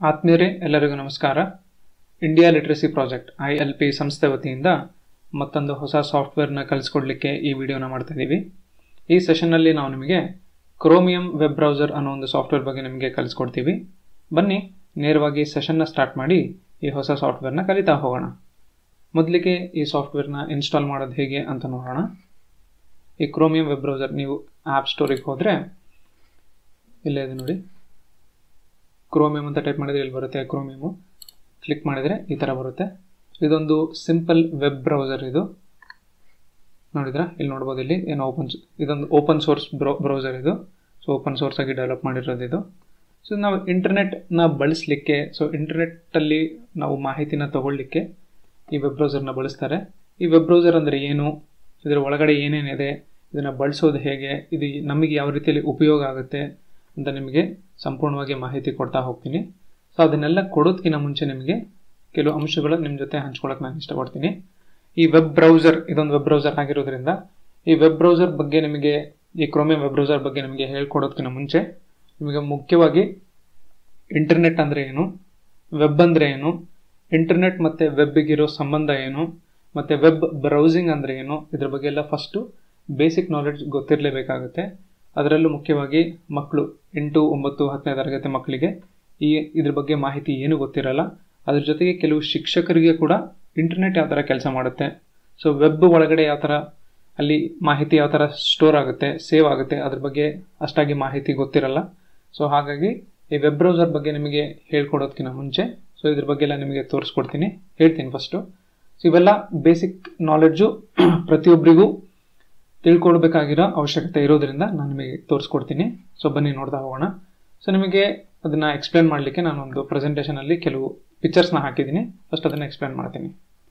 ಆತ್ಮೀಯರೇ ಎಲ್ಲರಿಗೂ ನಮಸ್ಕಾರ India literacy project I L P ಸಂಸ್ಥೆ ವತಿಯಿಂದ ಮತ್ತೊಂದು ಹೊಸ ಸಾಫ್ಟ್ವೇರ್ನ ಕಲಿಸ್ಕೊಡ್ಲಿಕ್ಕೆ ಈ ವಿಡಿಯೋನ ಮಾಡ್ತಾ ಇದ್ದೀವಿ ಈ ಸೆಷನ್ನಲ್ಲಿ ನಾವು ನಿಮಗೆ ಕ್ರೋಮಿಯಂ ವೆಬ್ ಬ್ರೌಸರ್ ಅನ್ನೋ ಒಂದು ಸಾಫ್ಟ್ವೇರ್ ಬಗ್ಗೆ ನಿಮಗೆ ಕಲಿಸ್ಕೊಡ್ತೀವಿ ಬನ್ನಿ ನೇರವಾಗಿ ಸೆಷನ್ನ ಸ್ಟಾರ್ಟ್ ಮಾಡಿ ಈ ಹೊಸ ಸಾಫ್ಟ್ವೇರ್ನ ಕಲಿತಾ ಹೋಗೋಣ ಮೊದಲಿಗೆ ಈ ಸಾಫ್ಟ್ವೇರ್ನ ಇನ್ಸ್ಟಾಲ್ ಮಾಡೋದು ಹೇಗೆ ಅಂತ ನೋಡೋಣ ಈ ಕ್ರೋಮಿಯಂ ವೆಬ್ ಬ್ರೌಸರ್ ನೀವು ಆ್ಯಪ್ ಸ್ಟೋರಿಗೆ ಹೋದರೆ ಇಲ್ಲೇ ಇದೆ ನೋಡಿ ಕ್ರೋಮಿಯಂ ಅಂತ ಟೈಪ್ ಮಾಡಿದರೆ ಇಲ್ಲಿ ಬರುತ್ತೆ ಕ್ರೋಮಿಯಮು ಕ್ಲಿಕ್ ಮಾಡಿದರೆ ಈ ಥರ ಬರುತ್ತೆ ಇದೊಂದು ಸಿಂಪಲ್ ವೆಬ್ ಬ್ರೌಸರ್ ಇದು ನೋಡಿದ್ರಾ ಇಲ್ಲಿ ನೋಡ್ಬೋದು ಇಲ್ಲಿ ಏನು ಓಪನ್ ಇದೊಂದು ಓಪನ್ ಸೋರ್ಸ್ ಬ್ರೌ ಬ್ರೌಸರ್ ಇದು ಸೊ ಓಪನ್ ಸೋರ್ಸ್ ಆಗಿ ಡೆವಲಪ್ ಮಾಡಿರೋದು ಇದು ಸೊ ನಾವು ಇಂಟರ್ನೆಟ್ನ ಬಳಸಲಿಕ್ಕೆ ಸೊ ಇಂಟರ್ನೆಟ್ಟಲ್ಲಿ ನಾವು ಮಾಹಿತಿನ ತಗೊಳ್ಳಿಕ್ಕೆ ಈ ವೆಬ್ ಬ್ರೌಸರ್ನ ಬಳಸ್ತಾರೆ ಈ ವೆಬ್ ಬ್ರೌಸರ್ ಅಂದರೆ ಏನು ಇದರ ಒಳಗಡೆ ಏನೇನಿದೆ ಇದನ್ನು ಬಳಸೋದು ಹೇಗೆ ಇದು ನಮಗೆ ಯಾವ ರೀತಿಯಲ್ಲಿ ಉಪಯೋಗ ಆಗುತ್ತೆ ಅಂತ ನಿಮಗೆ ಸಂಪೂರ್ಣವಾಗಿ ಮಾಹಿತಿ ಕೊಡ್ತಾ ಹೋಗ್ತೀನಿ ಸೊ ಅದನ್ನೆಲ್ಲ ಕೊಡೋದಕ್ಕಿಂತ ಮುಂಚೆ ನಿಮಗೆ ಕೆಲವು ಅಂಶಗಳು ನಿಮ್ಮ ಜೊತೆ ಹಂಚ್ಕೊಳ್ಳೋಕೆ ನಾನು ಇಷ್ಟಪಡ್ತೀನಿ ಈ ವೆಬ್ ಬ್ರೌಸರ್ ಇದೊಂದು ವೆಬ್ ಬ್ರೌಸರ್ ಆಗಿರೋದ್ರಿಂದ ಈ ವೆಬ್ ಬ್ರೌಸರ್ ಬಗ್ಗೆ ನಿಮಗೆ ಈ ಕ್ರೋಮಿಯಂ ವೆಬ್ ಬ್ರೌಸರ್ ಬಗ್ಗೆ ನಿಮಗೆ ಹೇಳ್ಕೊಡೋದಕ್ಕಿಂತ ಮುಂಚೆ ನಿಮಗೆ ಮುಖ್ಯವಾಗಿ ಇಂಟರ್ನೆಟ್ ಅಂದರೆ ಏನು ವೆಬ್ ಅಂದರೆ ಏನು ಇಂಟರ್ನೆಟ್ ಮತ್ತು ವೆಬ್ಬಿಗಿರೋ ಸಂಬಂಧ ಏನು ಮತ್ತು ವೆಬ್ ಬ್ರೌಸಿಂಗ್ ಅಂದರೆ ಏನು ಇದ್ರ ಬಗ್ಗೆ ಎಲ್ಲ ಫಸ್ಟು ಬೇಸಿಕ್ ನಾಲೆಡ್ಜ್ ಗೊತ್ತಿರಲೇಬೇಕಾಗುತ್ತೆ ಅದರಲ್ಲೂ ಮುಖ್ಯವಾಗಿ ಮಕ್ಕಳು ಎಂಟು ಒಂಬತ್ತು ಹತ್ತನೇ ತರಗತಿ ಮಕ್ಕಳಿಗೆ ಈ ಇದ್ರ ಬಗ್ಗೆ ಮಾಹಿತಿ ಏನು ಗೊತ್ತಿರಲ್ಲ ಅದ್ರ ಜೊತೆಗೆ ಕೆಲವು ಶಿಕ್ಷಕರಿಗೆ ಕೂಡ ಇಂಟರ್ನೆಟ್ ಯಾವ ಥರ ಕೆಲಸ ಮಾಡುತ್ತೆ ಸೊ ವೆಬ್ ಒಳಗಡೆ ಯಾವ ಥರ ಅಲ್ಲಿ ಮಾಹಿತಿ ಯಾವ ಥರ ಸ್ಟೋರ್ ಆಗುತ್ತೆ ಸೇವ್ ಆಗುತ್ತೆ ಅದ್ರ ಬಗ್ಗೆ ಅಷ್ಟಾಗಿ ಮಾಹಿತಿ ಗೊತ್ತಿರಲ್ಲ ಸೊ ಹಾಗಾಗಿ ಈ ವೆಬ್ ಬ್ರೌಸರ್ ಬಗ್ಗೆ ನಿಮಗೆ ಹೇಳ್ಕೊಡೋದಕ್ಕಿಂತ ಮುಂಚೆ ಸೊ ಇದ್ರ ಬಗ್ಗೆ ಎಲ್ಲ ನಿಮಗೆ ತೋರಿಸ್ಕೊಡ್ತೀನಿ ಹೇಳ್ತೀನಿ ಫಸ್ಟು ಸೊ ಇವೆಲ್ಲ ಬೇಸಿಕ್ ನಾಲೆಡ್ಜು ಪ್ರತಿಯೊಬ್ಬರಿಗೂ ತಿಳ್ಕೊಳ್ಬೇಕಾಗಿರೋ ಅವಶ್ಯಕತೆ ಇರೋದ್ರಿಂದ ನಾನು ನಿಮಗೆ ತೋರಿಸ್ಕೊಡ್ತೀನಿ ಸೊ ಬನ್ನಿ ನೋಡ್ತಾ ಹೋಗೋಣ ಸೊ ನಿಮಗೆ ಅದನ್ನು ಎಕ್ಸ್ಪ್ಲೇನ್ ಮಾಡಲಿಕ್ಕೆ ನಾನೊಂದು ಪ್ರೆಸೆಂಟೇಷನಲ್ಲಿ ಕೆಲವು ಪಿಕ್ಚರ್ಸ್ನ ಹಾಕಿದ್ದೀನಿ ಫಸ್ಟ್ ಅದನ್ನು ಎಕ್ಸ್ಪ್ಲೇನ್ ಮಾಡ್ತೀನಿ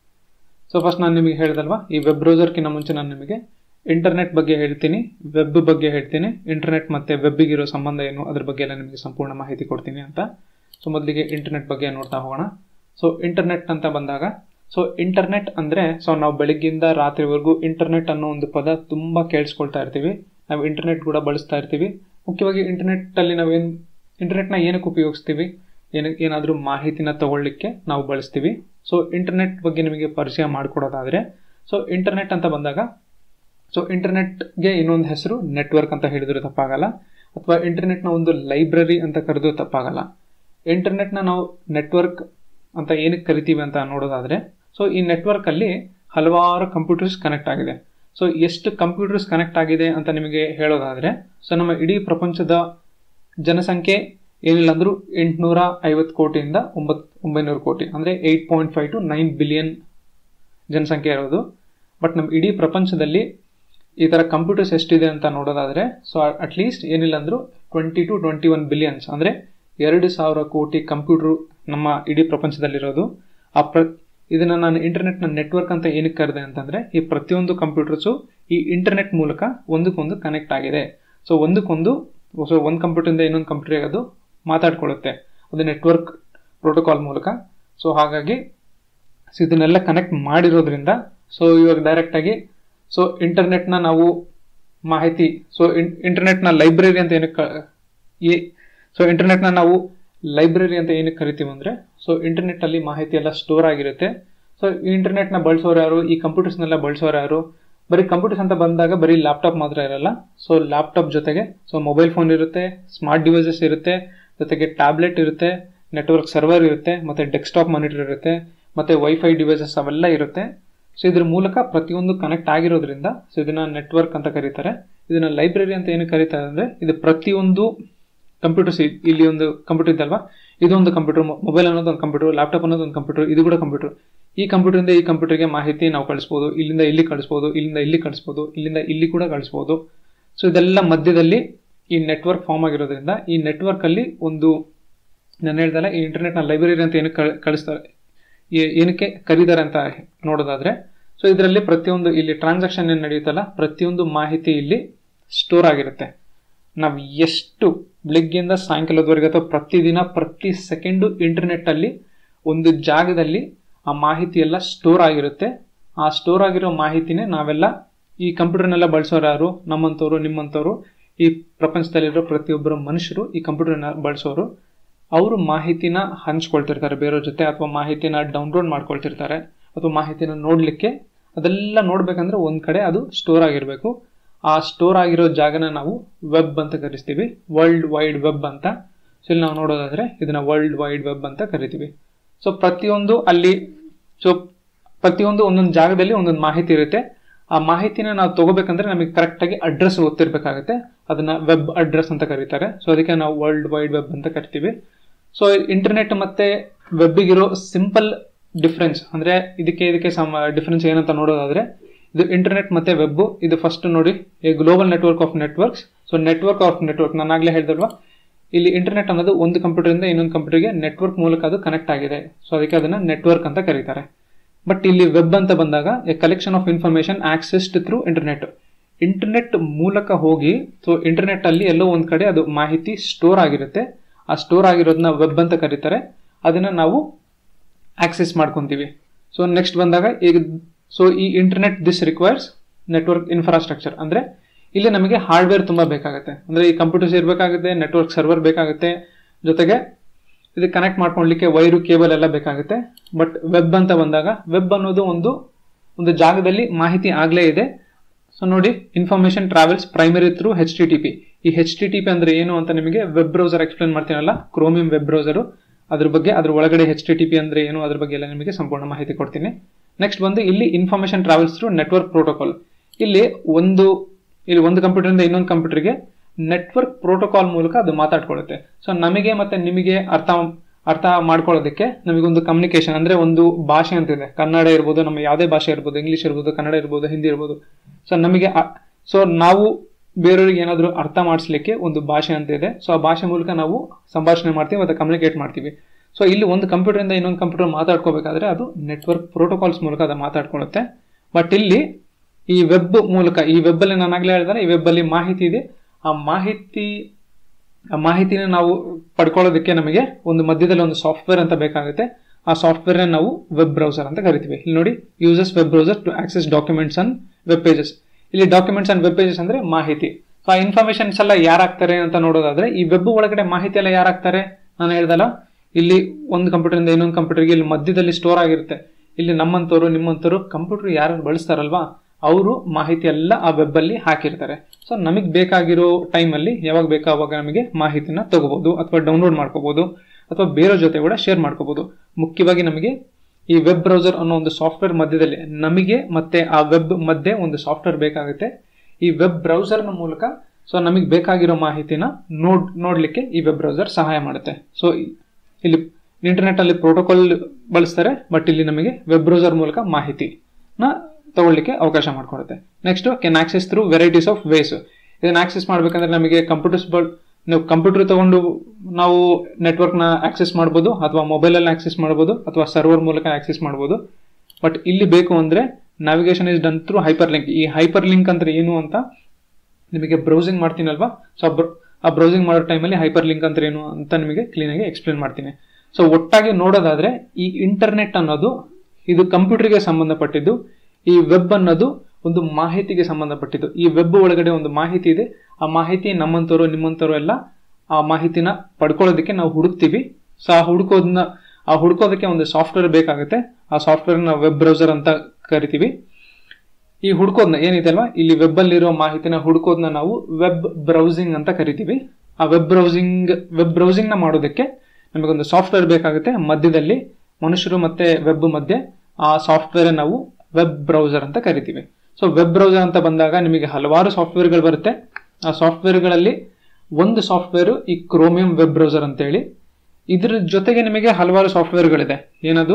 ಸೊ ಫಸ್ಟ್ ನಾನು ನಿಮಗೆ ಹೇಳ್ದಲ್ವಾ ಈ ವೆಬ್ ಬ್ರೌಸರ್ಕಿಂತ ಮುಂಚೆ ನಾನು ನಿಮಗೆ ಇಂಟರ್ನೆಟ್ ಬಗ್ಗೆ ಹೇಳ್ತೀನಿ ವೆಬ್ ಬಗ್ಗೆ ಹೇಳ್ತೀನಿ ಇಂಟರ್ನೆಟ್ ಮತ್ತು ವೆಬ್ಬಿಗಿರೋ ಸಂಬಂಧ ಏನು ಅದ್ರ ಬಗ್ಗೆ ಎಲ್ಲ ನಿಮಗೆ ಸಂಪೂರ್ಣ ಮಾಹಿತಿ ಕೊಡ್ತೀನಿ ಅಂತ ಸೊ ಮೊದಲಿಗೆ ಇಂಟರ್ನೆಟ್ ಬಗ್ಗೆ ನೋಡ್ತಾ ಹೋಗೋಣ ಸೊ ಇಂಟರ್ನೆಟ್ ಅಂತ ಬಂದಾಗ ಸೊ ಇಂಟರ್ನೆಟ್ ಅಂದರೆ ಸೊ ನಾವು ಬೆಳಗ್ಗಿಂದ ರಾತ್ರಿವರೆಗೂ ಇಂಟರ್ನೆಟ್ ಅನ್ನೋ ಒಂದು ಪದ ತುಂಬ ಕೇಳಿಸ್ಕೊಳ್ತಾ ಇರ್ತೀವಿ ನಾವು ಇಂಟರ್ನೆಟ್ ಕೂಡ ಬಳಸ್ತಾ ಇರ್ತೀವಿ ಮುಖ್ಯವಾಗಿ ಇಂಟರ್ನೆಟ್ಟಲ್ಲಿ ನಾವೇನು ಇಂಟರ್ನೆಟ್ನ ಏನಕ್ಕೆ ಉಪಯೋಗಿಸ್ತೀವಿ ಏನಕ್ಕೆ ಏನಾದರೂ ಮಾಹಿತಿನ ತಗೊಳ್ಳಿಕ್ಕೆ ನಾವು ಬಳಸ್ತೀವಿ ಸೊ ಇಂಟರ್ನೆಟ್ ಬಗ್ಗೆ ನಿಮಗೆ ಪರಿಚಯ ಮಾಡಿಕೊಡೋದಾದರೆ ಸೊ ಇಂಟರ್ನೆಟ್ ಅಂತ ಬಂದಾಗ ಸೊ ಇಂಟರ್ನೆಟ್ಗೆ ಇನ್ನೊಂದು ಹೆಸರು ನೆಟ್ವರ್ಕ್ ಅಂತ ಹೇಳಿದ್ರು ತಪ್ಪಾಗಲ್ಲ ಅಥವಾ ಇಂಟರ್ನೆಟ್ನ ಒಂದು ಲೈಬ್ರರಿ ಅಂತ ಕರೆದು ತಪ್ಪಾಗಲ್ಲ ಇಂಟರ್ನೆಟ್ನ ನಾವು ನೆಟ್ವರ್ಕ್ ಅಂತ ಏನಕ್ಕೆ ಕರಿತೀವಿ ಅಂತ ನೋಡೋದಾದರೆ ಸೊ ಈ ನೆಟ್ವರ್ಕಲ್ಲಿ ಹಲವಾರು ಕಂಪ್ಯೂಟರ್ಸ್ ಕನೆಕ್ಟ್ ಆಗಿದೆ ಸೊ ಎಷ್ಟು ಕಂಪ್ಯೂಟರ್ಸ್ ಕನೆಕ್ಟ್ ಆಗಿದೆ ಅಂತ ನಿಮಗೆ ಹೇಳೋದಾದರೆ ಸೊ ನಮ್ಮ ಇಡೀ ಪ್ರಪಂಚದ ಜನಸಂಖ್ಯೆ ಏನಿಲ್ಲ ಅಂದರೂ ಎಂಟುನೂರ ಐವತ್ತು ಕೋಟಿಯಿಂದ ಒಂಬತ್ತು ಒಂಬೈನೂರು ಕೋಟಿ ಅಂದರೆ eight point five two nine billion ಜನಸಂಖ್ಯೆ ಇರೋದು ಬಟ್ ನಮ್ಮ ಇಡೀ ಪ್ರಪಂಚದಲ್ಲಿ ಈ ಥರ ಕಂಪ್ಯೂಟರ್ಸ್ ಎಷ್ಟಿದೆ ಅಂತ ನೋಡೋದಾದರೆ ಸೊ ಅಟ್ಲೀಸ್ಟ್ ಏನಿಲ್ಲ ಅಂದರೂ twenty two twenty one billions ಅಂದರೆ ಎರಡು ಸಾವಿರ ಕೋಟಿ ಕಂಪ್ಯೂಟ್ರು ನಮ್ಮ ಇಡೀ ಪ್ರಪಂಚದಲ್ಲಿರೋದು ಆ ಪ್ರ ಇದನ್ನು ನಾನು ಇಂಟರ್ನೆಟ್ನ ನೆಟ್ವರ್ಕ್ ಅಂತ ಏನಕ್ಕೆ ಕರೆದೆ ಅಂತಂದರೆ ಈ ಪ್ರತಿಯೊಂದು ಕಂಪ್ಯೂಟರ್ಸು ಈ ಇಂಟರ್ನೆಟ್ ಮೂಲಕ ಒಂದಕ್ಕೊಂದು ಕನೆಕ್ಟ್ ಆಗಿದೆ ಸೊ ಒಂದಕ್ಕೊಂದು ಸೊ ಒಂದು ಕಂಪ್ಯೂಟರಿಂದ ಇನ್ನೊಂದು ಕಂಪ್ಯೂಟರ್ಗೆ ಅದು ಮಾತಾಡ್ಕೊಳ್ಳುತ್ತೆ ಅದು ನೆಟ್ವರ್ಕ್ ಪ್ರೋಟೋಕಾಲ್ ಮೂಲಕ ಸೊ ಹಾಗಾಗಿ ಸೊ ಇದನ್ನೆಲ್ಲ ಕನೆಕ್ಟ್ ಮಾಡಿರೋದ್ರಿಂದ ಸೊ ಇವಾಗ ಡೈರೆಕ್ಟಾಗಿ ಸೊ ಇಂಟರ್ನೆಟ್ನ ನಾವು ಮಾಹಿತಿ ಸೊ ಇಂಟರ್ನೆಟ್ನ ಲೈಬ್ರರಿ ಅಂತ ಏನಕ್ಕೆ ಈ ಸೊ ಇಂಟರ್ನೆಟ್ನ ನಾವು ಲೈಬ್ರರಿ ಅಂತ ಏನಕ್ಕೆ ಕರಿತೀವಿ ಅಂದರೆ ಸೊ ಇಂಟರ್ನೆಟ್ಟಲ್ಲಿ ಮಾಹಿತಿ ಎಲ್ಲ ಸ್ಟೋರ್ ಆಗಿರುತ್ತೆ ಸೊ ಈ ಇಂಟರ್ನೆಟ್ನ ಬಳಸೋರು ಯಾರು ಈ ಕಂಪ್ಯೂಟರ್ಸ್ನೆಲ್ಲ ಬಳಸೋರು ಯಾರು ಬರೀ ಕಂಪ್ಯೂಟರ್ಸ್ ಅಂತ ಬಂದಾಗ ಬರೀ ಲ್ಯಾಪ್ಟಾಪ್ ಮಾತ್ರ ಇರಲ್ಲ ಸೊ ಲ್ಯಾಪ್ಟಾಪ್ ಜೊತೆಗೆ ಸೊ ಮೊಬೈಲ್ ಫೋನ್ ಇರುತ್ತೆ ಸ್ಮಾರ್ಟ್ ಡಿವೈಸಸ್ ಇರುತ್ತೆ ಜೊತೆಗೆ ಟ್ಯಾಬ್ಲೆಟ್ ಇರುತ್ತೆ ನೆಟ್ವರ್ಕ್ ಸರ್ವರ್ ಇರುತ್ತೆ ಮತ್ತು ಡೆಸ್ಕ್ಟಾಪ್ ಮಾನಿಟರ್ ಇರುತ್ತೆ ಮತ್ತು ವೈಫೈ ಡಿವೈಸಸ್ ಅವೆಲ್ಲ ಇರುತ್ತೆ ಸೊ ಇದ್ರ ಮೂಲಕ ಪ್ರತಿಯೊಂದು ಕನೆಕ್ಟ್ ಆಗಿರೋದ್ರಿಂದ ಸೊ ಇದನ್ನ ನೆಟ್ವರ್ಕ್ ಅಂತ ಕರೀತಾರೆ ಇದನ್ನ ಲೈಬ್ರರಿ ಅಂತ ಏನು ಕರೀತಾರೆ ಅಂದರೆ ಇದು ಪ್ರತಿಯೊಂದು ಕಂಪ್ಯೂಟರ್ಸ್ ಇಲ್ಲಿ ಒಂದು ಕಂಪ್ಯೂಟರ್ ಇದ್ದಲ್ವಾ ಇದೊಂದು ಕಂಪ್ಯೂಟರ್ ಮೊಬೈಲ್ ಅನ್ನೋದು ಒಂದು ಕಂಪ್ಯೂಟರ್ ಲ್ಯಾಪ್ಟಾಪ್ ಅನ್ನೋದು ಒಂದು ಕಂಪ್ಯೂಟರ್ ಇದು ಕೂಡ ಕಂಪ್ಯೂಟರ್ ಈ ಕಂಪ್ಯೂಟರಿಂದ ಈ ಕಂಪ್ಯೂಟರ್ಗೆ ಮಾಹಿತಿ ನಾವು ಕಳಿಸ್ಬೋದು ಇಲ್ಲಿಂದ ಇಲ್ಲಿ ಕಳಿಸ್ಬೋದು ಇಲ್ಲಿಂದ ಇಲ್ಲಿ ಕಳಿಸ್ಬೋದು ಇಲ್ಲಿಂದ ಇಲ್ಲಿ ಕೂಡ ಕಳಿಸ್ಬೋದು ಸೊ ಇದೆಲ್ಲ ಮಧ್ಯದಲ್ಲಿ ಈ ನೆಟ್ವರ್ಕ್ ಫಾರ್ಮ್ ಆಗಿರೋದ್ರಿಂದ ಈ ನೆಟ್ವರ್ಕಲ್ಲಿ ಒಂದು ನಾನು ಹೇಳ್ದಲ್ಲ ಈ ಇಂಟರ್ನೆಟ್ನ ಲೈಬ್ರರಿ ಅಂತ ಏನಕ್ಕೆ ಕಳಿಸ್ತಾರೆ ಏನಕ್ಕೆ ಕರೀತಾರೆ ಅಂತ ನೋಡೋದಾದರೆ ಸೊ ಇದರಲ್ಲಿ ಪ್ರತಿಯೊಂದು ಇಲ್ಲಿ ಟ್ರಾನ್ಸಾಕ್ಷನ್ ಏನು ನಡೆಯುತ್ತಲ್ಲ ಪ್ರತಿಯೊಂದು ಮಾಹಿತಿ ಇಲ್ಲಿ ಸ್ಟೋರ್ ಆಗಿರುತ್ತೆ ನಾವು ಎಷ್ಟು ಬೆಳಗ್ಗೆಯಿಂದ ಸಾಯಂಕಾಲದವರೆಗೆ ಅಥವಾ ಪ್ರತಿದಿನ ಪ್ರತಿ ಸೆಕೆಂಡು ಇಂಟರ್ನೆಟ್ಟಲ್ಲಿ ಒಂದು ಜಾಗದಲ್ಲಿ ಆ ಮಾಹಿತಿ ಎಲ್ಲ ಸ್ಟೋರ್ ಆಗಿರುತ್ತೆ ಆ ಸ್ಟೋರ್ ಆಗಿರೋ ಮಾಹಿತಿನೇ ನಾವೆಲ್ಲ ಈ ಕಂಪ್ಯೂಟರ್ನೆಲ್ಲ ಬಳಸೋರು ಯಾರು ನಮ್ಮಂಥವ್ರು ನಿಮ್ಮಂಥವ್ರು ಈ ಪ್ರಪಂಚದಲ್ಲಿರೋ ಪ್ರತಿಯೊಬ್ಬರು ಮನುಷ್ಯರು ಈ ಕಂಪ್ಯೂಟರ್ನ ಬಳಸೋರು ಅವರು ಮಾಹಿತಿನ ಹಂಚ್ಕೊಳ್ತಿರ್ತಾರೆ ಬೇರೆಯವ್ರ ಜೊತೆ ಅಥವಾ ಮಾಹಿತಿನ ಡೌನ್ಲೋಡ್ ಮಾಡ್ಕೊಳ್ತಿರ್ತಾರೆ ಅಥವಾ ಮಾಹಿತಿನ ನೋಡಲಿಕ್ಕೆ ಅದೆಲ್ಲ ನೋಡ್ಬೇಕಂದ್ರೆ ಒಂದು ಕಡೆ ಅದು ಸ್ಟೋರ್ ಆಗಿರಬೇಕು ಆ ಸ್ಟೋರ್ ಆಗಿರೋ ಜಾಗನ ನಾವು ವೆಬ್ ಅಂತ ಕರಿಸ್ತೀವಿ ವರ್ಲ್ಡ್ ವೈಡ್ ವೆಬ್ ಅಂತ ಸೊ ಇಲ್ಲಿ ನಾವು ನೋಡೋದಾದ್ರೆ ಇದನ್ನ ವರ್ಲ್ಡ್ ವೈಡ್ ವೆಬ್ ಅಂತ ಕರಿತೀವಿ ಸೊ ಪ್ರತಿಯೊಂದು ಅಲ್ಲಿ ಸೊ ಪ್ರತಿಯೊಂದು ಒಂದೊಂದು ಜಾಗದಲ್ಲಿ ಒಂದೊಂದು ಮಾಹಿತಿ ಇರುತ್ತೆ ಆ ಮಾಹಿತಿನ ನಾವು ತಗೋಬೇಕಂದ್ರೆ ನಮಗೆ ಕರೆಕ್ಟಾಗಿ ಅಡ್ರೆಸ್ ಗೊತ್ತಿರಬೇಕಾಗುತ್ತೆ ಅದನ್ನ ವೆಬ್ ಅಡ್ರೆಸ್ ಅಂತ ಕರೀತಾರೆ ಸೊ ಅದಕ್ಕೆ ನಾವು ವರ್ಲ್ಡ್ ವೈಡ್ ವೆಬ್ ಅಂತ ಕರಿತೀವಿ ಸೊ ಇಂಟರ್ನೆಟ್ ಮತ್ತೆ ವೆಬ್ಬಿಗಿರೋ ಸಿಂಪಲ್ ಡಿಫ್ರೆನ್ಸ್ ಅಂದ್ರೆ ಇದಕ್ಕೆ ಇದಕ್ಕೆ ಸಮ ಡಿಫ್ರೆನ್ಸ್ ಏನಂತ ನೋಡೋದಾದ್ರೆ ಇದು ಇಂಟರ್ನೆಟ್ ಮತ್ತೆ ವೆಬ್ ಇದು ಫಸ್ಟ್ ನೋಡಿ global network of networks so network of network ನಾನು ಆಗ್ಲೇ ಹೇಳ್ದಲ್ವಾ ಇಲ್ಲಿ ಇಂಟರ್ನೆಟ್ ಅನ್ನೋದು ಒಂದು ಕಂಪ್ಯೂಟರಿಂದ ಇನ್ನೊಂದು ಕಂಪ್ಯೂಟರ್ಗೆ ನೆಟ್ವರ್ಕ್ ಮೂಲಕ ಅದು ಕನೆಕ್ಟ್ ಆಗಿದೆ ಸೊ ಅದಕ್ಕೆ ಅದನ್ನ ನೆಟ್ವರ್ಕ್ ಅಂತ ಕರೀತಾರೆ ಬಟ್ ಇಲ್ಲಿ ವೆಬ್ ಅಂತ ಬಂದಾಗ a collection of information accessed through internet internet ಮೂಲಕ ಹೋಗಿ ಸೊ ಇಂಟರ್ನೆಟ್ ಅಲ್ಲಿ ಎಲ್ಲೋ ಒಂದ್ ಕಡೆ ಅದು ಮಾಹಿತಿ ಸ್ಟೋರ್ ಆಗಿರುತ್ತೆ ಆ ಸ್ಟೋರ್ ಆಗಿರೋದನ್ನ ವೆಬ್ ಅಂತ ಕರೀತಾರೆ ಅದನ್ನ ನಾವು ಆಕ್ಸೆಸ್ ಮಾಡ್ಕೊಂತೀವಿ ಸೊ ನೆಕ್ಸ್ಟ್ ಬಂದಾಗ ಈಗ ಸೊ ಈ internet this requires network infrastructure ಅಂದ್ರೆ ಇಲ್ಲಿ ನಮಗೆ ಹಾರ್ಡ್ವೇರ್ ತುಂಬಾ ಬೇಕಾಗುತ್ತೆ ಅಂದ್ರೆ ಈ ಕಂಪ್ಯೂಟರ್ಸ್ ಇರಬೇಕಾಗುತ್ತೆ ನೆಟ್ವರ್ಕ್ ಸರ್ವರ್ ಬೇಕಾಗುತ್ತೆ ಜೊತೆಗೆ ಇದಕ್ಕೆ ಕನೆಕ್ಟ್ ಮಾಡ್ಕೊಳ್ಲಿಕ್ಕೆ ವೈರು ಕೇಬಲ್ ಎಲ್ಲ ಬೇಕಾಗುತ್ತೆ ಬಟ್ ವೆಬ್ ಅಂತ ಬಂದಾಗ ವೆಬ್ ಅನ್ನೋದು ಒಂದು ಒಂದು ಜಾಗದಲ್ಲಿ ಮಾಹಿತಿ ಆಗ್ಲೇ ಇದೆ ಸೊ ನೋಡಿ information travels primary through H T T P ಈ ಹೆಚ್ ಟಿ ಟಿ ಪಿ ಅಂದ್ರೆ ಏನು ಅಂತ ನಿಮಗೆ ವೆಬ್ ಬ್ರೌಸರ್ ಎಕ್ಸ್ಪ್ಲೇನ್ ಮಾಡ್ತೀನಲ್ಲ ಕ್ರೋಮಿಯಂ ವೆಬ್ ಬ್ರೌಸರು ಅದ್ರ ಬಗ್ಗೆ ಅದ್ರ ಒಳಗಡೆ ಹೆಚ್ ಟಿ ಟಿ ಪಿ ಅಂದ್ರೆ ಏನು ಅದ್ರ ಬಗ್ಗೆ ಎಲ್ಲ ನಿಮಗೆ ಸಂಪೂರ್ಣ ಮಾಹಿತಿ ಕೊಡ್ತೀನಿ ನೆಕ್ಸ್ಟ್ ಬಂದು ಇಲ್ಲಿ information travels through network protocol ಇಲ್ಲಿ ಒಂದು ಇಲ್ಲಿ ಒಂದು ಕಂಪ್ಯೂಟರಿಂದ ಇನ್ನೊಂದು ಕಂಪ್ಯೂಟರ್ಗೆ ನೆಟ್ವರ್ಕ್ ಪ್ರೋಟೋಕಾಲ್ ಮೂಲಕ ಅದು ಮಾತಾಡ್ಕೊಳ್ಳುತ್ತೆ ಸೊ ನಮಗೆ ಮತ್ತೆ ನಿಮಗೆ ಅರ್ಥ ಅರ್ಥ ಮಾಡ್ಕೊಳ್ಳೋದಕ್ಕೆ ನಮಗೊಂದು ಕಮ್ಯುನಿಕೇಶನ್ ಅಂದ್ರೆ ಒಂದು ಭಾಷೆ ಅಂತಿದೆ ಕನ್ನಡ ಇರ್ಬೋದು ನಮ್ಮ ಯಾವುದೇ ಭಾಷೆ ಇರ್ಬೋದು ಇಂಗ್ಲಿಷ್ ಇರ್ಬೋದು ಕನ್ನಡ ಇರ್ಬೋದು ಹಿಂದಿ ಇರ್ಬೋದು ಸೊ ನಮಗೆ ಸೊ ನಾವು ಬೇರೆಯವ್ರಿಗೆ ಏನಾದರೂ ಅರ್ಥ ಮಾಡಿಸ್ಲಿಕ್ಕೆ ಒಂದು ಭಾಷೆ ಅಂತ ಇದೆ ಸೊ ಆ ಭಾಷೆ ಮೂಲಕ ನಾವು ಸಂಭಾಷಣೆ ಮಾಡ್ತೀವಿ ಮತ್ತೆ ಕಮ್ಯುನಿಕೇಟ್ ಮಾಡ್ತೀವಿ ಸೊ ಇಲ್ಲಿ ಒಂದು ಕಂಪ್ಯೂಟರಿಂದ ಇನ್ನೊಂದು ಕಂಪ್ಯೂಟರ್ ಮಾತಾಡ್ಕೋಬೇಕಾದ್ರೆ ಅದು ನೆಟ್ವರ್ಕ್ ಪ್ರೋಟೋಕಾಲ್ಸ್ ಮೂಲಕ ಅದು ಮಾತಾಡ್ಕೊಳ್ಳುತ್ತೆ ಬಟ್ ಇಲ್ಲಿ ಈ ವೆಬ್ ಮೂಲಕ ಈ ವೆಬ್ ಅಲ್ಲಿ ನಾನು ಆಗ್ಲೇ ಹೇಳಿದ್ರೆ ಈ ವೆಬ್ ಅಲ್ಲಿ ಮಾಹಿತಿ ಇದೆ ಆ ಮಾಹಿತಿ ಆ ಮಾಹಿತಿನ ನಾವು ಪಡ್ಕೊಳ್ಳೋದಕ್ಕೆ ನಮಗೆ ಒಂದು ಮಧ್ಯದಲ್ಲಿ ಒಂದು ಸಾಫ್ಟ್ವೇರ್ ಅಂತ ಬೇಕಾಗುತ್ತೆ ಆ ಸಾಫ್ಟ್ವೇರ್ ನಾವು ವೆಬ್ ಬ್ರೌಸರ್ ಅಂತ ಕರಿತೀವಿ ಇಲ್ಲಿ ನೋಡಿ uses web browser to access documents and web pages ಇಲ್ಲಿ ಡಾಕ್ಯುಮೆಂಟ್ಸ್ ಅಂಡ್ ವೆಬ್ ಪೇಜಸ್ ಅಂದ್ರೆ ಮಾಹಿತಿ ಸೊ ಆ ಇನ್ಫಾರ್ಮೇಶನ್ಸ್ ಎಲ್ಲ ಯಾರಾಗ್ತಾರೆ ಅಂತ ನೋಡೋದಾದ್ರೆ ಈ ವೆಬ್ ಒಳಗಡೆ ಮಾಹಿತಿ ಎಲ್ಲ ಯಾರಾಗ್ತಾರೆ ನಾನು ಹೇಳ್ದಲ್ಲ ಇಲ್ಲಿ ಒಂದು ಕಂಪ್ಯೂಟರಿಂದ ಇನ್ನೊಂದು ಕಂಪ್ಯೂಟರ್ಗೆ ಇಲ್ಲಿ ಮಧ್ಯದಲ್ಲಿ ಸ್ಟೋರ್ ಆಗಿರುತ್ತೆ ಇಲ್ಲಿ ನಮ್ಮಂತವ್ರು ನಿಮ್ಮಂತವ್ರು ಕಂಪ್ಯೂಟರ್ ಯಾರು ಬಳಸ್ತಾರಲ್ವಾ ಅವರು ಮಾಹಿತಿ ಎಲ್ಲ ಆ ವೆಬ್ ಅಲ್ಲಿ ಹಾಕಿರ್ತಾರೆ ಸೊ ನಮಗೆ ಬೇಕಾಗಿರೋ ಟೈಮಲ್ಲಿ ಯಾವಾಗ ಬೇಕೋ ಅವಾಗ ನಮಗೆ ಮಾಹಿತಿನ ತಗೋಬಹುದು ಅಥವಾ ಡೌನ್ಲೋಡ್ ಮಾಡ್ಕೋಬಹುದು ಅಥವಾ ಬೇರೆ ಜೊತೆ ಕೂಡ ಶೇರ್ ಮಾಡ್ಕೋಬಹುದು ಮುಖ್ಯವಾಗಿ ನಮಗೆ ಈ ವೆಬ್ ಬ್ರೌಸರ್ ಅನ್ನೋ ಒಂದು ಸಾಫ್ಟ್ವೇರ್ ಮಧ್ಯದಲ್ಲಿ ನಮಗೆ ಮತ್ತೆ ಆ ವೆಬ್ ಮಧ್ಯೆ ಒಂದು ಸಾಫ್ಟ್ವೇರ್ ಬೇಕಾಗುತ್ತೆ ಈ ವೆಬ್ ಬ್ರೌಸರ್ನ ಮೂಲಕ ಸೊ ನಮಗೆ ಬೇಕಾಗಿರೋ ಮಾಹಿತಿನ ನೋಡ್ ನೋಡ್ಲಿಕ್ಕೆ ಈ ವೆಬ್ ಬ್ರೌಸರ್ ಸಹಾಯ ಮಾಡುತ್ತೆ ಸೊ ಇಲ್ಲಿ ಇಂಟರ್ನೆಟ್ ಅಲ್ಲಿ ಪ್ರೋಟೋಕಾಲ್ ಬಳಸ್ತಾರೆ ಬಟ್ ಇಲ್ಲಿ ನಮಗೆ ವೆಬ್ ಬ್ರೌಸರ್ ಮೂಲಕ ಮಾಹಿತಿನ ತಗೊಳ್ಳಿಕ್ಕೆ ಅವಕಾಶ ಮಾಡಿಕೊಡುತ್ತೆ next can access through varieties of ways ಇದನ್ನ ಆಕ್ಸೆಸ್ ಮಾಡ್ಬೇಕಂದ್ರೆ ನಮಗೆ ಕಂಪ್ಯೂಟರ್ಸ್ ಬಲ್ ನೀವು ಕಂಪ್ಯೂಟರ್ ತಗೊಂಡು ನಾವು ನೆಟ್ವರ್ಕ್ನ ಆಕ್ಸೆಸ್ ಮಾಡ್ಬೋದು ಅಥವಾ ಮೊಬೈಲಲ್ಲಿ ಆಕ್ಸೆಸ್ ಮಾಡ್ಬೋದು ಅಥವಾ ಸರ್ವರ್ ಮೂಲಕ ಆಕ್ಸೆಸ್ ಮಾಡ್ಬೋದು ಬಟ್ ಇಲ್ಲಿ ಬೇಕು ಅಂದ್ರೆ navigation is done through hyperlink ಈ ಹೈಪರ್ ಲಿಂಕ್ ಅಂದ್ರೆ ಏನು ಅಂತ ನಿಮಗೆ ಬ್ರೌಸಿಂಗ್ ಮಾಡ್ತೀನಲ್ವಾ ಸೊ ಆ ಬ್ರೌಸಿಂಗ್ ಮಾಡೋ ಟೈಮಲ್ಲಿ ಹೈಪರ್ ಲಿಂಕ್ ಅಂದ್ರೆ ಏನು ಅಂತ ನಿಮಗೆ ಕ್ಲೀನಾಗಿ ಎಕ್ಸ್ಪ್ಲೇನ್ ಮಾಡ್ತೀನಿ ಸೊ ಒಟ್ಟಾಗಿ ನೋಡೋದಾದ್ರೆ ಈ ಇಂಟರ್ನೆಟ್ ಅನ್ನೋದು ಇದು ಕಂಪ್ಯೂಟರ್ಗೆ ಸಂಬಂಧಪಟ್ಟಿದ್ದು ಈ ವೆಬ್ ಅನ್ನೋದು ಒಂದು ಮಾಹಿತಿಗೆ ಸಂಬಂಧಪಟ್ಟಿದ್ದು ಈ ವೆಬ್ ಒಳಗಡೆ ಒಂದು ಮಾಹಿತಿ ಇದೆ ಆ ಮಾಹಿತಿ ನಮ್ಮಂತವರು ನಿಮ್ಮಂತವರು ಎಲ್ಲ ಆ ಮಾಹಿತಿನ ಪಡ್ಕೊಳ್ಳೋದಕ್ಕೆ ನಾವು ಹುಡುಕ್ತೀವಿ ಸೊ ಆ ಹುಡುಕೋದನ್ನ ಆ ಹುಡುಕೋದಕ್ಕೆ ಒಂದು ಸಾಫ್ಟ್ವೇರ್ ಬೇಕಾಗುತ್ತೆ ಆ ಸಾಫ್ಟ್ವೇರ್ನ ವೆಬ್ ಬ್ರೌಸರ್ ಅಂತ ಕರಿತೀವಿ ಈ ಹುಡ್ಕೋದ್ನ ಏನಿದೆ ಅಲ್ವಾ ಇಲ್ಲಿ ವೆಬ್ ಅಲ್ಲಿರೋ ಮಾಹಿತಿನ ಹುಡ್ಕೋದ್ನ ನಾವು ವೆಬ್ ಬ್ರೌಸಿಂಗ್ ಅಂತ ಕರಿತೀವಿ ಆ ವೆಬ್ ಬ್ರೌಸಿಂಗ್ ವೆಬ್ ಬ್ರೌಸಿಂಗ್ ನ ಮಾಡೋದಕ್ಕೆ ನಮಗೊಂದು ಸಾಫ್ಟ್ವೇರ್ ಬೇಕಾಗುತ್ತೆ ಮಧ್ಯದಲ್ಲಿ ಮನುಷ್ಯರು ಮತ್ತೆ ವೆಬ್ ಮಧ್ಯೆ ಆ ಸಾಫ್ಟ್ವೇರ್ ನಾವು ವೆಬ್ ಬ್ರೌಸರ್ ಅಂತ ಕರಿತೀವಿ ಸೊ ವೆಬ್ ಬ್ರೌಸರ್ ಅಂತ ಬಂದಾಗ ನಿಮಗೆ ಹಲವಾರು ಸಾಫ್ಟ್ವೇರ್ಗಳು ಬರುತ್ತೆ ಆ ಸಾಫ್ಟ್ವೇರ್ಗಳಲ್ಲಿ ಒಂದು ಸಾಫ್ಟ್ವೇರ್ ಈ ಕ್ರೋಮಿಯಂ ವೆಬ್ ಬ್ರೌಸರ್ ಅಂತೇಳಿ ಇದ್ರ ಜೊತೆಗೆ ನಿಮಗೆ ಹಲವಾರು ಸಾಫ್ಟ್ವೇರ್ಗಳಿದೆ ಏನದು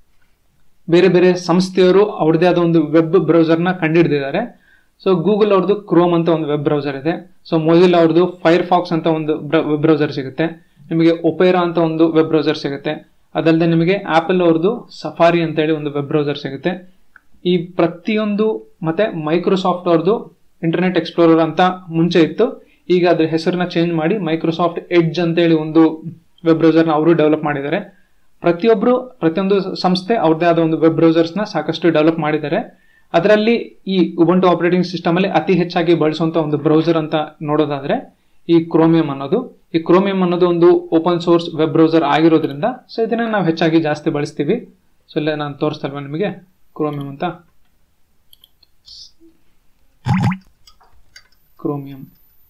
ಬೇರೆ ಬೇರೆ ಸಂಸ್ಥೆಯವರು ಅವ್ರದೇ ಆದ ಒಂದು ವೆಬ್ ಬ್ರೌಸರ್ನ ಕಂಡುಹಿಡಿದಿದ್ದಾರೆ ಸೊ ಗೂಗಲ್ ಅವ್ರದ್ದು ಕ್ರೋಮ್ ಅಂತ ಒಂದು ವೆಬ್ ಬ್ರೌಸರ್ ಇದೆ ಸೊ ಮೊಜಿಲ್ ಅವ್ರದ್ದು ಫೈರ್ ಫಾಕ್ಸ್ ಅಂತ ಒಂದು ವೆಬ್ ಬ್ರೌಸರ್ ಸಿಗುತ್ತೆ ನಿಮಗೆ ಒಪೇರಾ ಅಂತ ಒಂದು ವೆಬ್ ಬ್ರೌಸರ್ ಸಿಗುತ್ತೆ ಅದಲ್ಲದೆ ನಿಮಗೆ ಆಪಲ್ ಅವ್ರದ್ದು ಸಫಾರಿ ಅಂತ ಹೇಳಿ ಒಂದು ವೆಬ್ ಬ್ರೌಸರ್ ಸಿಗುತ್ತೆ ಈ ಪ್ರತಿಯೊಂದು ಮತ್ತೆ ಮೈಕ್ರೋಸಾಫ್ಟ್ ಅವ್ರದ್ದು ಇಂಟರ್ನೆಟ್ ಎಕ್ಸ್ಪ್ಲೋರರ್ ಅಂತ ಮುಂಚೆ ಇತ್ತು ಈಗ ಅದ್ರ ಹೆಸರನ್ನ ಚೇಂಜ್ ಮಾಡಿ ಮೈಕ್ರೋಸಾಫ್ಟ್ ಎಡ್ಜ್ ಅಂತೇಳಿ ಒಂದು ವೆಬ್ ಬ್ರೌಸರ್ನ ಅವರು ಡೆವಲಪ್ ಮಾಡಿದ್ದಾರೆ ಪ್ರತಿಯೊಬ್ಬರು ಪ್ರತಿಯೊಂದು ಸಂಸ್ಥೆ ಅವ್ರದೇ ಆದ ಒಂದು ವೆಬ್ ಬ್ರೌಸರ್ಸ್ನ ಸಾಕಷ್ಟು ಡೆವಲಪ್ ಮಾಡಿದ್ದಾರೆ ಅದರಲ್ಲಿ ಈ ಉಬಂಟು ಆಪರೇಟಿಂಗ್ ಸಿಸ್ಟಮ್ ಅಲ್ಲಿ ಅತಿ ಹೆಚ್ಚಾಗಿ ಬಳಸುವಂತ ಒಂದು ಬ್ರೌಸರ್ ಅಂತ ನೋಡೋದಾದ್ರೆ ಈ ಕ್ರೋಮಿಯಂ ಅನ್ನೋದು ಈ ಕ್ರೋಮಿಯಂ ಅನ್ನೋದು ಒಂದು ಓಪನ್ ಸೋರ್ಸ್ ವೆಬ್ ಬ್ರೌಸರ್ ಆಗಿರೋದ್ರಿಂದ ಸೊ ಇದನ್ನ ನಾವು ಹೆಚ್ಚಾಗಿ ಜಾಸ್ತಿ ಬಳಸ್ತೀವಿ ಸೊ ಇಲ್ಲೇ ನಾನು ತೋರಿಸ್ತಲ್ವ ನಿಮಗೆ ಕ್ರೋಮಿಯಂ ಅಂತ ಕ್ರೋಮಿಯಂ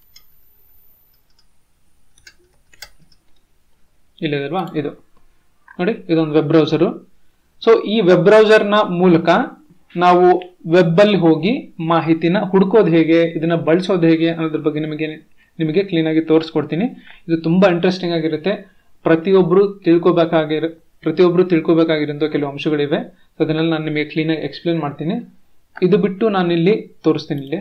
ಇಲ್ಲಿದಲ್ವಾ ಇದು ನೋಡಿ ಇದೊಂದು ವೆಬ್ ಬ್ರೌಸರು ಸೊ ಈ ವೆಬ್ ಬ್ರೌಸರ್ನ ಮೂಲಕ ನಾವು ವೆಬ್ಬಲ್ಲಿ ಹೋಗಿ ಮಾಹಿತಿನ ಹುಡ್ಕೋದು ಹೇಗೆ ಇದನ್ನ ಬಳಸೋದು ಹೇಗೆ ಅನ್ನೋದ್ರ ಬಗ್ಗೆ ನಿಮಗೆ ನಿಮಗೆ ಕ್ಲೀನಾಗಿ ತೋರಿಸ್ಕೊಡ್ತೀನಿ ಇದು ತುಂಬ ಇಂಟ್ರೆಸ್ಟಿಂಗ್ ಆಗಿರುತ್ತೆ ಪ್ರತಿಯೊಬ್ಬರು ತಿಳ್ಕೊಬೇಕಾಗಿರೋ ಪ್ರತಿಯೊಬ್ಬರು ತಿಳ್ಕೊಬೇಕಾಗಿರೋ ಕೆಲವು ಅಂಶಗಳಿವೆ ಸೊ ಅದನ್ನೆಲ್ಲ ನಾನು ನಿಮಗೆ ಕ್ಲೀನಾಗಿ ಎಕ್ಸ್ಪ್ಲೇನ್ ಮಾಡ್ತೀನಿ ಇದು ಬಿಟ್ಟು ನಾನು ಇಲ್ಲಿ ತೋರಿಸ್ತೀನಿ ಇಲ್ಲಿ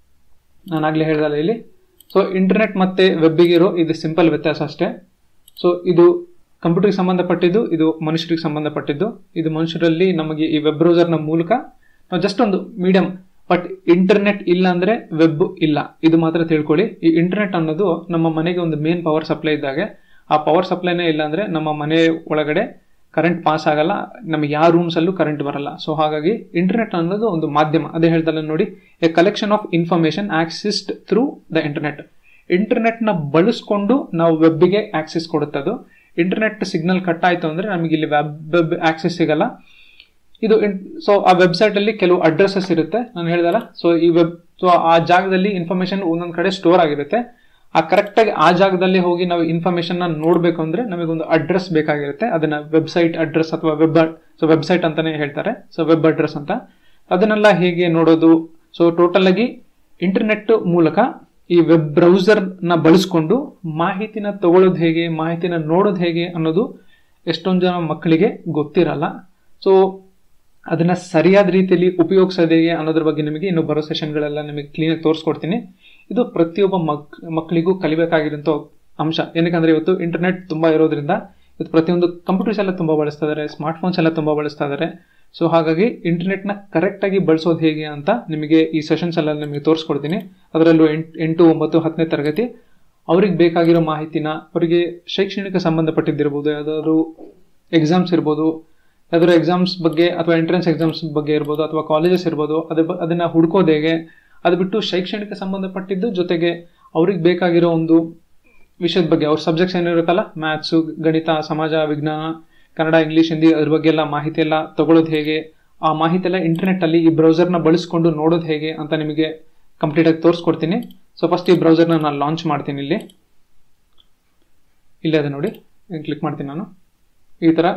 ನಾನು ಆಗಲೇ ಹೇಳ್ದಲ್ಲ ಇಲ್ಲಿ ಸೊ ಇಂಟರ್ನೆಟ್ ಮತ್ತು ವೆಬ್ಬಿಗಿರೋ ಇದು ಸಿಂಪಲ್ ವ್ಯತ್ಯಾಸ ಅಷ್ಟೇ ಸೊ ಇದು ಕಂಪ್ಯೂಟರ್ಗೆ ಸಂಬಂಧಪಟ್ಟಿದ್ದು ಇದು ಮನುಷ್ಯರಿಗೆ ಸಂಬಂಧಪಟ್ಟಿದ್ದು ಇದು ಮನುಷ್ಯರಲ್ಲಿ ನಮಗೆ ಈ ವೆಬ್ ಬ್ರೌಸರ್ನ ಮೂಲಕ ನಾವು ಜಸ್ಟ್ ಒಂದು ಮೀಡಿಯಂ ಬಟ್ ಇಂಟರ್ನೆಟ್ ಇಲ್ಲ ಅಂದ್ರೆ ವೆಬ್ ಇಲ್ಲ ಇದು ಮಾತ್ರ ತಿಳ್ಕೊಳ್ಳಿ ಈ ಇಂಟರ್ನೆಟ್ ಅನ್ನೋದು ನಮ್ಮ ಮನೆಗೆ ಒಂದು ಮೇನ್ ಪವರ್ ಸಪ್ಲೈ ಇದ್ದಾಗೆ ಆ ಪವರ್ ಸಪ್ಲೈನೇ ಇಲ್ಲ ಅಂದ್ರೆ ನಮ್ಮ ಮನೆ ಒಳಗಡೆ ಕರೆಂಟ್ ಪಾಸ್ ಆಗಲ್ಲ ನಮಗೆ ಯಾವ ರೂಮ್ಸಲ್ಲೂ ಕರೆಂಟ್ ಬರಲ್ಲ ಸೊ ಹಾಗಾಗಿ ಇಂಟರ್ನೆಟ್ ಅನ್ನೋದು ಒಂದು ಮಾಧ್ಯಮ ಅದೇ ಹೇಳ್ದಲ್ಲ ನೋಡಿ a collection of information accessed through the internet ಇಂಟರ್ನೆಟ್ನ ಬಳಸ್ಕೊಂಡು ನಾವು ವೆಬ್ಗೆ ಆಕ್ಸೆಸ್ ಕೊಡುತ್ತದು ಇಂಟರ್ನೆಟ್ ಸಿಗ್ನಲ್ ಕಟ್ ಆಯಿತು ಅಂದರೆ ನಮಗೆ ಇಲ್ಲಿ ವೆಬ್ ವೆಬ್ ಆಕ್ಸೆಸ್ ಸಿಗಲ್ಲ ಇದು ಸೊ ಆ ವೆಬ್ಸೈಟ್ ಅಲ್ಲಿ ಕೆಲವು ಅಡ್ರೆಸಸ್ ಇರುತ್ತೆ ನಾನು ಹೇಳ್ದಲ್ಲ ಸೊ ಈ ವೆಬ್ ಸೊ ಆ ಜಾಗದಲ್ಲಿ ಇನ್ಫಾರ್ಮೇಶನ್ ಒಂದೊಂದು ಕಡೆ ಸ್ಟೋರ್ ಆಗಿರುತ್ತೆ ಆ ಕರೆಕ್ಟಾಗಿ ಆ ಜಾಗದಲ್ಲಿ ಹೋಗಿ ನಾವು ಇನ್ಫಾರ್ಮೇಶನ್ ನೋಡಬೇಕು ಅಂದ್ರೆ ನಮಗೊಂದು ಅಡ್ರೆಸ್ ಬೇಕಾಗಿರುತ್ತೆ ಅದನ್ನ ವೆಬ್ಸೈಟ್ ಅಡ್ರೆಸ್ ಅಥವಾ ವೆಬ್ ಸೊ ವೆಬ್ಸೈಟ್ ಅಂತಾನೆ ಹೇಳ್ತಾರೆ ಸೊ ವೆಬ್ ಅಡ್ರೆಸ್ ಅಂತ ಅದನ್ನೆಲ್ಲ ಹೇಗೆ ನೋಡೋದು ಸೊ ಟೋಟಲ್ ಆಗಿ ಇಂಟರ್ನೆಟ್ ಮೂಲಕ ಈ ವೆಬ್ ಬ್ರೌಸರ್ ನ ಬಳಸ್ಕೊಂಡು ಮಾಹಿತಿನ ತಗೊಳ್ಳೋದು ಹೇಗೆ ಮಾಹಿತಿನ ನೋಡೋದು ಹೇಗೆ ಅನ್ನೋದು ಎಷ್ಟೊಂದು ಜನ ಮಕ್ಕಳಿಗೆ ಗೊತ್ತಿರಲ್ಲ ಸೊ ಅದನ್ನ ಸರಿಯಾದ ರೀತಿಯಲ್ಲಿ ಉಪಯೋಗಿಸೋದು ಹೇಗೆ ಅನ್ನೋದ್ರ ಬಗ್ಗೆ ನಿಮಗೆ ಇನ್ನು ಬರೋ ಸೆಷನ್ಗಳೆಲ್ಲ ನಿಮಗೆ ಕ್ಲೀನಾಗಿ ತೋರಿಸ್ಕೊಡ್ತೀನಿ ಇದು ಪ್ರತಿಯೊಬ್ಬ ಮಕ್ ಮಕ್ಕಳಿಗೂ ಕಲಿಬೇಕಾಗಿರೋಂಥ ಅಂಶ ಏನಕ್ಕಂದ್ರೆ ಇವತ್ತು ಇಂಟರ್ನೆಟ್ ತುಂಬಾ ಇರೋದ್ರಿಂದ ಇವತ್ತು ಪ್ರತಿಯೊಂದು ಕಂಪ್ಯೂಟರ್ಸ್ ಎಲ್ಲ ತುಂಬಾ ಬಳಸ್ತಾ ಇದ್ದಾರೆ ಸ್ಮಾರ್ಟ್ ಫೋನ್ಸ್ ಎಲ್ಲ ತುಂಬಾ ಬಳಸ್ತಾ ಇದ್ದಾರೆ ಸೊ ಹಾಗಾಗಿ ಇಂಟರ್ನೆಟ್ನ ಕರೆಕ್ಟಾಗಿ ಬಳಸೋದು ಹೇಗೆ ಅಂತ ನಿಮಗೆ ಈ ಸೆಷನ್ಸ್ ಎಲ್ಲ ನಿಮಗೆ ತೋರಿಸ್ಕೊಡ್ತೀನಿ ಅದರಲ್ಲೂ ಎಂಟು ಎಂಟು ಒಂಬತ್ತು ಹತ್ತನೇ ತರಗತಿ ಅವ್ರಿಗೆ ಬೇಕಾಗಿರೋ ಮಾಹಿತಿನ ಅವರಿಗೆ ಶೈಕ್ಷಣಿಕ ಸಂಬಂಧಪಟ್ಟಿದ್ದಿರ್ಬೋದು ಯಾವುದಾದ್ರು ಎಕ್ಸಾಮ್ಸ್ ಇರ್ಬೋದು ಯಾವ್ದಾದ್ರು ಎಕ್ಸಾಮ್ಸ್ ಬಗ್ಗೆ ಅಥವಾ ಎಂಟ್ರೆನ್ಸ್ ಎಕ್ಸಾಮ್ಸ್ ಬಗ್ಗೆ ಇರ್ಬೋದು ಅಥವಾ ಕಾಲೇಜಸ್ ಇರ್ಬೋದು ಅದ್ರ ಅದನ್ನ ಹುಡ್ಕೋದು ಹೇಗೆ ಅದು ಬಿಟ್ಟು ಶೈಕ್ಷಣಿಕ ಸಂಬಂಧಪಟ್ಟಿದ್ದು ಜೊತೆಗೆ ಅವ್ರಿಗೆ ಬೇಕಾಗಿರೋ ಒಂದು ವಿಷಯದ ಬಗ್ಗೆ ಅವ್ರ ಸಬ್ಜೆಕ್ಟ್ಸ್ ಏನಿರುತ್ತಲ್ಲ ಮ್ಯಾಥ್ಸು ಗಣಿತ ಸಮಾಜ ವಿಜ್ಞಾನ ಕನ್ನಡ ಇಂಗ್ಲೀಷ್ ಹಿಂದಿ ಅದ್ರ ಬಗ್ಗೆ ಎಲ್ಲ ಮಾಹಿತಿ ಎಲ್ಲ ತಗೊಳ್ಳೋದು ಹೇಗೆ ಆ ಮಾಹಿತಿ ಎಲ್ಲ ಇಂಟರ್ನೆಟ್ ಅಲ್ಲಿ ಈ ಬ್ರೌಸರ್ನ ಬಳಸ್ಕೊಂಡು ನೋಡೋದು ಹೇಗೆ ಅಂತ ನಿಮಗೆ ಕಂಪ್ಲೀಟ್ ಆಗಿ ತೋರಿಸ್ಕೊಡ್ತೀನಿ ಸೊ ಫಸ್ಟ್ ಈ ಬ್ರೌಸರ್ನ ನಾನು ಲಾಂಚ್ ಮಾಡ್ತೀನಿ ಇಲ್ಲಿ ಇಲ್ಲೇ ಅದೇ ನೋಡಿ ಕ್ಲಿಕ್ ಮಾಡ್ತೀನಿ ನಾನು ಈ ತರ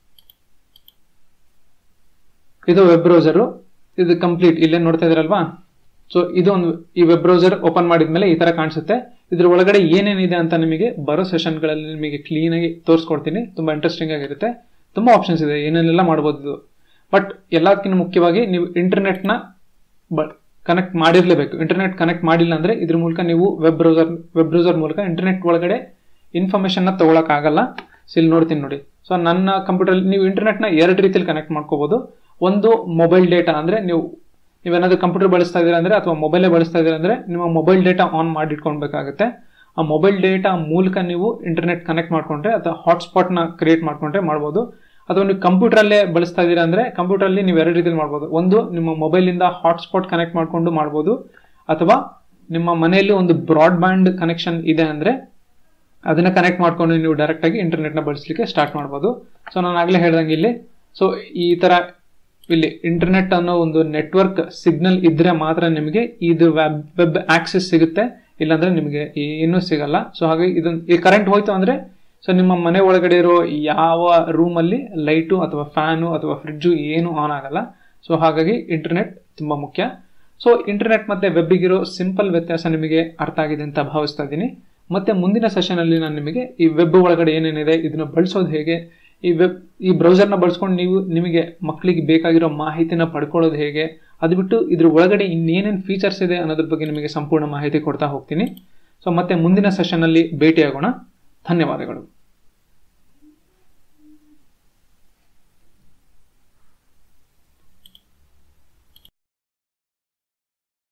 ಇದು ವೆಬ್ ಬ್ರೌಸರು ಇದು ಕಂಪ್ಲೀಟ್ ಇಲ್ಲೇ ನೋಡ್ತಾ ಇದ್ರಲ್ವಾ ಸೊ ಇದು ಒಂದು ಈ ವೆಬ್ ಬ್ರೌಸರ್ ಓಪನ್ ಮಾಡಿದ್ಮೇಲೆ ಈ ತರ ಕಾಣಿಸುತ್ತೆ ಇದ್ರ ಒಳಗಡೆ ಏನೇನಿದೆ ಅಂತ ನಿಮಗೆ ಬರೋ ಸೆಷನ್ಗಳಲ್ಲಿ ನಿಮಗೆ ಕ್ಲೀನ್ ಆಗಿ ತೋರಿಸ್ಕೊಡ್ತೀನಿ ತುಂಬಾ ಇಂಟ್ರೆಸ್ಟಿಂಗ್ ಆಗಿರುತ್ತೆ ತುಂಬಾ ಆಪ್ಷನ್ಸ್ ಇದೆ ಏನೇನೆಲ್ಲ ಮಾಡ್ಬೋದು ಬಟ್ ಎಲ್ಲದಕ್ಕಿಂತ ಮುಖ್ಯವಾಗಿ ನೀವು ಇಂಟರ್ನೆಟ್ನ ಬ ಕನೆಕ್ಟ್ ಮಾಡಿರ್ಲೇಬೇಕು ಇಂಟರ್ನೆಟ್ ಕನೆಕ್ಟ್ ಮಾಡಿಲ್ಲ ಅಂದ್ರೆ ಇದ್ರ ಮೂಲಕ ನೀವು ವೆಬ್ ಬ್ರೌಸರ್ ವೆಬ್ ಬ್ರೌಸರ್ ಮೂಲಕ ಇಂಟರ್ನೆಟ್ ಒಳಗಡೆ ಇನ್ಫಾರ್ಮೇಶನ್ ನ ತಗೊಳಕ್ ಆಗಲ್ಲ ಸೊ ಇಲ್ಲಿ ನೋಡ್ತೀನಿ ನೋಡಿ ಸೊ ನನ್ನ ಕಂಪ್ಯೂಟರ್ ನೀವು ಇಂಟರ್ನೆಟ್ನ ಎರಡು ರೀತಿಯಲ್ಲಿ ಕನೆಕ್ಟ್ ಮಾಡ್ಕೋಬಹುದು ಒಂದು ಮೊಬೈಲ್ ಡೇಟಾ ಅಂದ್ರೆ ನೀವು ನೀವೇನಾದ್ರೂ ಕಂಪ್ಯೂಟರ್ ಬಳಸ್ತಾ ಇದ್ದೀರಾ ಅಂದ್ರೆ ಅಥವಾ ಮೊಬೈಲೇ ಬಳಸ್ತಾ ಇದ್ದೀರಾ ಅಂದ್ರೆ ನಿಮ್ಮ ಮೊಬೈಲ್ ಡೇಟಾ ಆನ್ ಮಾಡಿಟ್ಕೊಳ್ಬೇಕಾಗುತ್ತೆ ಆ ಮೊಬೈಲ್ ಡೇಟಾ ಮೂಲಕ ನೀವು ಇಂಟರ್ನೆಟ್ ಕನೆಕ್ಟ್ ಮಾಡ್ಕೊಂಡ್ರೆ ಅಥವಾ ಹಾಟ್ಸ್ಪಾಟ್ ನ ಕ್ರಿಯೇಟ್ ಮಾಡ್ಕೊಂಡ್ರೆ ಮಾಡ್ಬೋದು ಅಥವಾ ನೀವು ಕಂಪ್ಯೂಟರ್ ಅಲ್ಲೇ ಬಳಸ್ತಾ ಇದ್ದೀರಾ ಅಂದ್ರೆ ಕಂಪ್ಯೂಟರ್ ಅಲ್ಲಿ ನೀವು ಎರಡು ರೀತಿಯಲ್ಲಿ ಮಾಡ್ಬೋದು ಒಂದು ನಿಮ್ಮ ಮೊಬೈಲ್ ಇಂದ ಹಾಟ್ಸ್ಪಾಟ್ ಕನೆಕ್ಟ್ ಮಾಡ್ಕೊಂಡು ಮಾಡ್ಬೋದು ಅಥವಾ ನಿಮ್ಮ ಮನೆಯಲ್ಲಿ ಒಂದು ಬ್ರಾಡ್ ಬ್ಯಾಂಡ್ ಕನೆಕ್ಷನ್ ಇದೆ ಅಂದ್ರೆ ಅದನ್ನ ಕನೆಕ್ಟ್ ಮಾಡ್ಕೊಂಡು ನೀವು ಡೈರೆಕ್ಟ್ ಆಗಿ ಇಂಟರ್ನೆಟ್ ನ ಬಳಸಲಿಕ್ಕೆ ಸ್ಟಾರ್ಟ್ ಮಾಡ್ಬೋದು ಸೊ ನಾನು ಆಗ್ಲೇ ಹೇಳ್ದಂಗೆ ಇಲ್ಲಿ ಸೊ ಈ ತರ ಇಲ್ಲಿ ಇಂಟರ್ನೆಟ್ ಅನ್ನೋ ಒಂದು ನೆಟ್ವರ್ಕ್ ಸಿಗ್ನಲ್ ಇದ್ರೆ ಮಾತ್ರ ನಿಮಗೆ ಇದು ವೆಬ್ ವೆಬ್ ಆಕ್ಸೆಸ್ ಸಿಗುತ್ತೆ ಇಲ್ಲಾಂದ್ರೆ ನಿಮಗೆ ಏನೂ ಸಿಗಲ್ಲ ಸೊ ಹಾಗಾಗಿ ಇದೊಂದು ಈ ಕರೆಂಟ್ ಹೋಯ್ತು ಅಂದ್ರೆ ಸೊ ನಿಮ್ಮ ಮನೆ ಒಳಗಡೆ ಇರೋ ಯಾವ ರೂಮ್ ಅಲ್ಲಿ ಲೈಟು ಅಥವಾ ಫ್ಯಾನು ಅಥವಾ ಫ್ರಿಡ್ಜು ಏನು ಆನ್ ಆಗಲ್ಲ ಸೊ ಹಾಗಾಗಿ ಇಂಟರ್ನೆಟ್ ತುಂಬಾ ಮುಖ್ಯ ಸೊ ಇಂಟರ್ನೆಟ್ ಮತ್ತೆ ವೆಬ್ಬಿಗಿರೋ ಸಿಂಪಲ್ ವ್ಯತ್ಯಾಸ ನಿಮಗೆ ಅರ್ಥ ಆಗಿದೆ ಅಂತ ಭಾವಿಸ್ತಾ ಇದ್ದೀನಿ ಮತ್ತೆ ಮುಂದಿನ ಸೆಷನ್ ಅಲ್ಲಿ ನಾನು ನಿಮಗೆ ಈ ವೆಬ್ ಒಳಗಡೆ ಏನೇನಿದೆ ಇದನ್ನ ಬಳಸೋದು ಹೇಗೆ ಈ ವೆಬ್ ಈ ಬ್ರೌಸರ್ನ ಬಳಸ್ಕೊಂಡು ನೀವು ನಿಮಗೆ ಮಕ್ಕಳಿಗೆ ಬೇಕಾಗಿರೋ ಮಾಹಿತಿನ ಪಡ್ಕೊಳ್ಳೋದು ಹೇಗೆ ಅದು ಬಿಟ್ಟು ಇದ್ರ ಒಳಗಡೆ ಇನ್ನೇನೇನು ಫೀಚರ್ಸ್ ಇದೆ ಅನ್ನೋದ್ರ ಬಗ್ಗೆ ನಿಮಗೆ ಸಂಪೂರ್ಣ ಮಾಹಿತಿ ಕೊಡ್ತಾ ಹೋಗ್ತೀನಿ ಸೊ ಮತ್ತೆ ಮುಂದಿನ ಸೆಷನ್ ಅಲ್ಲಿ ಭೇಟಿಯಾಗೋಣ ಧನ್ಯವಾದಗಳು